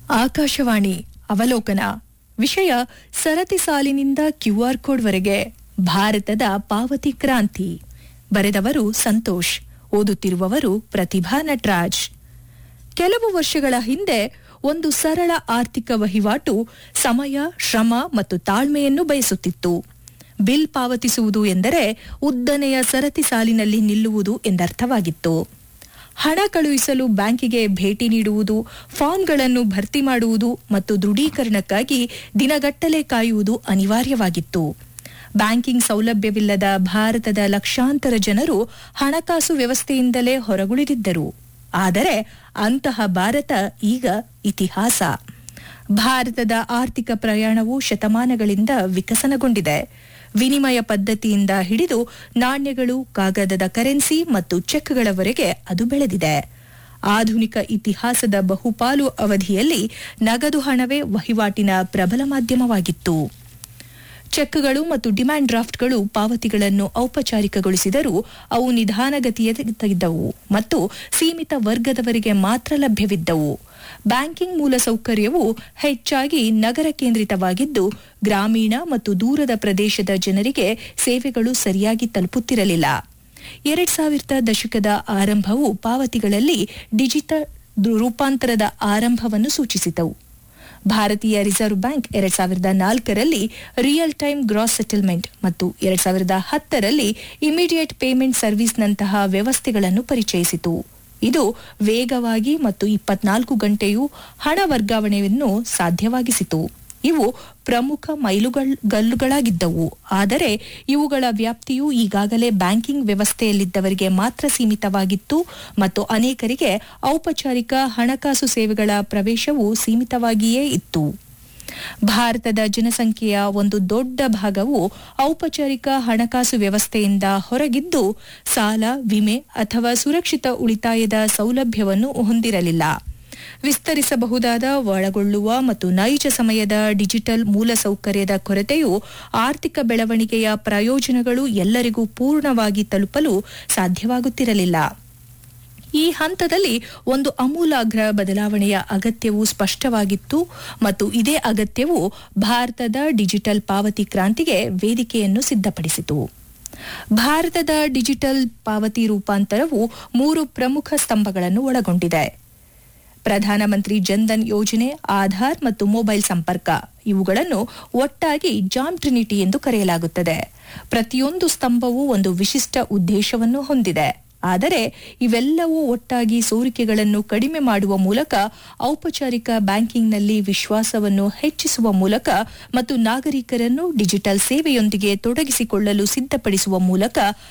ಆಕಾಶವಾಣಿ ಅವಲೋಕನ ವಿಷಯ ಸರತಿ ಸಾಲಿನಿಂದ ಕ್ಯೂಆರ್ ಕೋಡ್ವರೆಗೆ ಭಾರತದ ಪಾವತಿ ಕ್ರಾಂತಿ ಬರೆದವರು ಸಂತೋಷ್ ಓದುತ್ತಿರುವವರು ಪ್ರತಿಭಾ ನಟರಾಜ್ ಕೆಲವು ವರ್ಷಗಳ ಹಿಂದೆ ಒಂದು ಸರಳ ಆರ್ಥಿಕ ವಹಿವಾಟು ಸಮಯ ಶ್ರಮ ಮತ್ತು ತಾಳ್ಮೆಯನ್ನು ಬಯಸುತ್ತಿತ್ತು ಬಿಲ್ ಪಾವತಿಸುವುದು ಎಂದರೆ ಉದ್ದನೆಯ ಸರತಿ ಸಾಲಿನಲ್ಲಿ ನಿಲ್ಲುವುದು ಎಂದರ್ಥವಾಗಿತ್ತು ಹಣ ಕಳುಹಿಸಲು ಬ್ಯಾಂಕಿಗೆ ಭೇಟಿ ನೀಡುವುದು ಫಾರ್ಮ್ಗಳನ್ನು ಭರ್ತಿ ಮಾಡುವುದು ಮತ್ತು ದೃಢೀಕರಣಕ್ಕಾಗಿ ದಿನಗಟ್ಟಲೆ ಕಾಯುವುದು ಅನಿವಾರ್ಯವಾಗಿತ್ತು ಬ್ಯಾಂಕಿಂಗ್ ಸೌಲಭ್ಯವಿಲ್ಲದ ಭಾರತದ ಲಕ್ಷಾಂತರ ಜನರು ಹಣಕಾಸು ವ್ಯವಸ್ಥೆಯಿಂದಲೇ ಹೊರಗುಳಿದಿದ್ದರು ಆದರೆ ಅಂತಹ ಭಾರತ ಈಗ ಇತಿಹಾಸ ಭಾರತದ ಆರ್ಥಿಕ ಪ್ರಯಾಣವು ಶತಮಾನಗಳಿಂದ ವಿಕಸನಗೊಂಡಿದೆ ವಿನಿಮಯ ಪದ್ಧತಿಯಿಂದ ಹಿಡಿದು ನಾಣ್ಯಗಳು ಕಾಗದದ ಕರೆನ್ಸಿ ಮತ್ತು ಚೆಕ್ಗಳವರೆಗೆ ಅದು ಬೆಳೆದಿದೆ ಆಧುನಿಕ ಇತಿಹಾಸದ ಬಹುಪಾಲು ಅವಧಿಯಲ್ಲಿ ನಗದು ಹಣವೇ ವಹಿವಾಟಿನ ಪ್ರಬಲ ಮಾಧ್ಯಮವಾಗಿತ್ತು ಚೆಕ್ಗಳು ಮತ್ತು ಡಿಮ್ಯಾಂಡ್ ಡ್ರಾಫ್ಟ್ಗಳು ಪಾವತಿಗಳನ್ನು ಔಪಚಾರಿಕಗೊಳಿಸಿದರೂ ಅವು ನಿಧಾನಗತಿಯಲ್ಲಿದ್ದವು ಮತ್ತು ಸೀಮಿತ ವರ್ಗದವರಿಗೆ ಮಾತ್ರ ಲಭ್ಯವಿದ್ದವು ಬ್ಯಾಂಕಿಂಗ್ ಮೂಲಸೌಕರ್ಯವು ಹೆಚ್ಚಾಗಿ ನಗರ ಕೇಂದ್ರಿತವಾಗಿದ್ದು ಗ್ರಾಮೀಣ ಮತ್ತು ದೂರದ ಪ್ರದೇಶದ ಜನರಿಗೆ ಸೇವೆಗಳು ಸರಿಯಾಗಿ ತಲುಪುತ್ತಿರಲಿಲ್ಲ ಎರಡ್ ಸಾವಿರದ ದಶಕದ ಆರಂಭವು ಪಾವತಿಗಳಲ್ಲಿ ಡಿಜಿಟಲ್ ರೂಪಾಂತರದ ಆರಂಭವನ್ನು ಸೂಚಿಸಿತು ಭಾರತೀಯ ರಿಸರ್ವ್ ಬ್ಯಾಂಕ್ ಎರಡ್ ಸಾವಿರದ ನಾಲ್ಕರಲ್ಲಿ ರಿಯಲ್ ಟೈಮ್ ಗ್ರಾಸ್ ಸೆಟಲ್ಮೆಂಟ್ ಮತ್ತು ಎರಡ್ ಸಾವಿರದ ಹತ್ತರಲ್ಲಿ ಇಮಿಡಿಯೇಟ್ ಪೇಮೆಂಟ್ ಸರ್ವಿಸ್ನಂತಹ ವ್ಯವಸ್ಥೆಗಳನ್ನು ಪರಿಚಯಿಸಿತು ಇದು ವೇಗವಾಗಿ ಮತ್ತು ಇಪ್ಪತ್ನಾಲ್ಕು ಗಂಟೆಯೂ ಹಣ ವರ್ಗಾವಣೆಯನ್ನು ಸಾಧ್ಯವಾಗಿಸಿತು ಇವು ಪ್ರಮುಖ ಮೈಲುಗಲ್ಲುಗಳಾಗಿದ್ದವು ಆದರೆ ಇವುಗಳ ವ್ಯಾಪ್ತಿಯು ಈಗಾಗಲೇ ಬ್ಯಾಂಕಿಂಗ್ ವ್ಯವಸ್ಥೆಯಲ್ಲಿದ್ದವರಿಗೆ ಮಾತ್ರ ಸೀಮಿತವಾಗಿತ್ತು ಮತ್ತು ಅನೇಕರಿಗೆ ಔಪಚಾರಿಕ ಹಣಕಾಸು ಸೇವೆಗಳ ಪ್ರವೇಶವು ಸೀಮಿತವಾಗಿಯೇ ಇತ್ತು ಭಾರತದ ಜನಸಂಖ್ಯೆಯ ಒಂದು ದೊಡ್ಡ ಭಾಗವು ಔಪಚಾರಿಕ ಹಣಕಾಸು ವ್ಯವಸ್ಥೆಯಿಂದ ಹೊರಗಿದ್ದು ಸಾಲ ವಿಮೆ ಅಥವಾ ಸುರಕ್ಷಿತ ಉಳಿತಾಯದ ಸೌಲಭ್ಯವನ್ನು ಹೊಂದಿರಲಿಲ್ಲ ವಿಸ್ತರಿಸಬಹುದಾದ ಒಳಗೊಳ್ಳುವ ಮತ್ತು ನೈಜ ಸಮಯದ ಡಿಜಿಟಲ್ ಮೂಲಸೌಕರ್ಯದ ಕೊರತೆಯು ಆರ್ಥಿಕ ಬೆಳವಣಿಗೆಯ ಪ್ರಯೋಜನಗಳು ಎಲ್ಲರಿಗೂ ಪೂರ್ಣವಾಗಿ ತಲುಪಲು ಸಾಧ್ಯವಾಗುತ್ತಿರಲಿಲ್ಲ ಈ ಹಂತದಲ್ಲಿ ಒಂದು ಅಮೂಲಾಗ್ರ ಬದಲಾವಣೆಯ ಅಗತ್ಯವು ಸ್ಪಷ್ಟವಾಗಿತ್ತು ಮತ್ತು ಇದೇ ಅಗತ್ಯವು ಭಾರತದ ಡಿಜಿಟಲ್ ಪಾವತಿ ಕ್ರಾಂತಿಗೆ ವೇದಿಕೆಯನ್ನು ಸಿದ್ಧಪಡಿಸಿತು ಭಾರತದ ಡಿಜಿಟಲ್ ಪಾವತಿ ರೂಪಾಂತರವು ಮೂರು ಪ್ರಮುಖ ಸ್ತಂಭಗಳನ್ನು ಒಳಗೊಂಡಿದೆ ಪ್ರಧಾನಮಂತ್ರಿ ಜನ್ಧನ್ ಯೋಜನೆ ಆಧಾರ್ ಮತ್ತು ಮೊಬೈಲ್ ಸಂಪರ್ಕ ಇವುಗಳನ್ನು ಒಟ್ಟಾಗಿ ಜಾಮ್ ಟ್ರಿನಿಟಿ ಎಂದು ಕರೆಯಲಾಗುತ್ತದೆ ಪ್ರತಿಯೊಂದು ಸ್ತಂಭವು ಒಂದು ವಿಶಿಷ್ಟ ಉದ್ದೇಶವನ್ನು ಹೊಂದಿದೆ ಆದರೆ ಇವೆಲ್ಲವೂ ಒಟ್ಟಾಗಿ ಸೋರಿಕೆಗಳನ್ನು ಕಡಿಮೆ ಮಾಡುವ ಮೂಲಕ ಔಪಚಾರಿಕ ಬ್ಯಾಂಕಿಂಗ್ನಲ್ಲಿ ವಿಶ್ವಾಸವನ್ನು ಹೆಚ್ಚಿಸುವ ಮೂಲಕ ಮತ್ತು ನಾಗರಿಕರನ್ನು ಡಿಜಿಟಲ್ ಸೇವೆಯೊಂದಿಗೆ ತೊಡಗಿಸಿಕೊಳ್ಳಲು ಸಿದ್ಧಪಡಿಸುವ ಮೂಲಕ